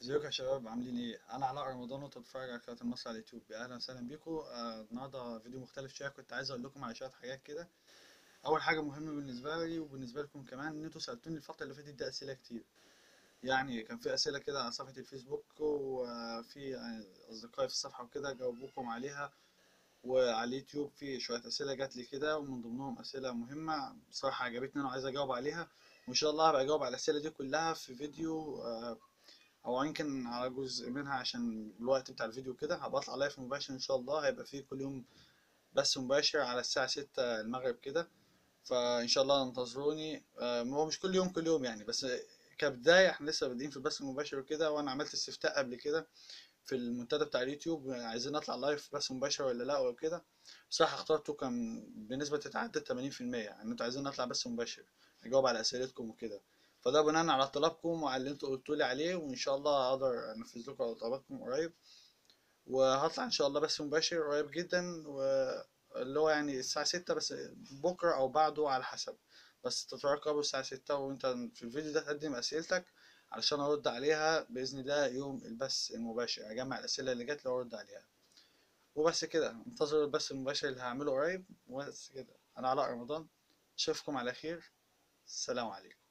ازيكم يا شباب عاملين ايه؟ انا علاء رمضان وانت بتتفرج على قناة المصري على اليوتيوب اهلا وسهلا بيكم آه النهارده فيديو مختلف شويه كنت عايز اقول لكم على شويه حاجات كده اول حاجه مهمه بالنسبه لي وبالنسبه لكم كمان ان انتوا سالتوني الفتره اللي فاتت دي اسئله كتير يعني كان في اسئله كده على صفحه الفيسبوك وفي يعني اصدقائي في الصفحه وكده جاوبوكم عليها وعلى اليوتيوب في شويه اسئله جات لي كده ومن ضمنهم اسئله مهمه بصراحه عجبتني انا وعايز اجاوب عليها وان شاء الله هبقى اجاوب على الاسئله دي كلها في فيديو آه او يمكن على جزء منها عشان الوقت بتاع الفيديو كده هبقى اطلع لايف مباشر ان شاء الله هيبقى فيه كل يوم بث مباشر على الساعة ستة المغرب كده فان شاء الله انتظروني آه، هو مش كل يوم كل يوم يعني بس كبداية احنا لسه بادئين في البث المباشر وكده وانا عملت استفتاء قبل كده في المنتدى بتاع اليوتيوب عايزين نطلع لايف بث مباشر ولا لا وكده بصراحة اخترته كان بنسبة تتعدى 80% يعني انتوا عايزين نطلع بث مباشر اجاوب على اسئلتكم وكده فده بناء على طلبكم وعلى اللي انتوا قلتوا لي عليه وان شاء الله اقدر انفذ لكم على طلباتكم قريب وهطلع ان شاء الله بث مباشر قريب جدا واللي هو يعني الساعة ستة بس بكرة او بعده على حسب بس تترقبوا الساعة ستة وانت في الفيديو ده تقدم اسئلتك علشان ارد عليها باذن الله يوم البث المباشر اجمع الاسئلة اللي جات لي وارد عليها وبس كده انتظروا البث المباشر اللي هعمله قريب وبس كده انا علاء رمضان اشوفكم على خير السلام عليكم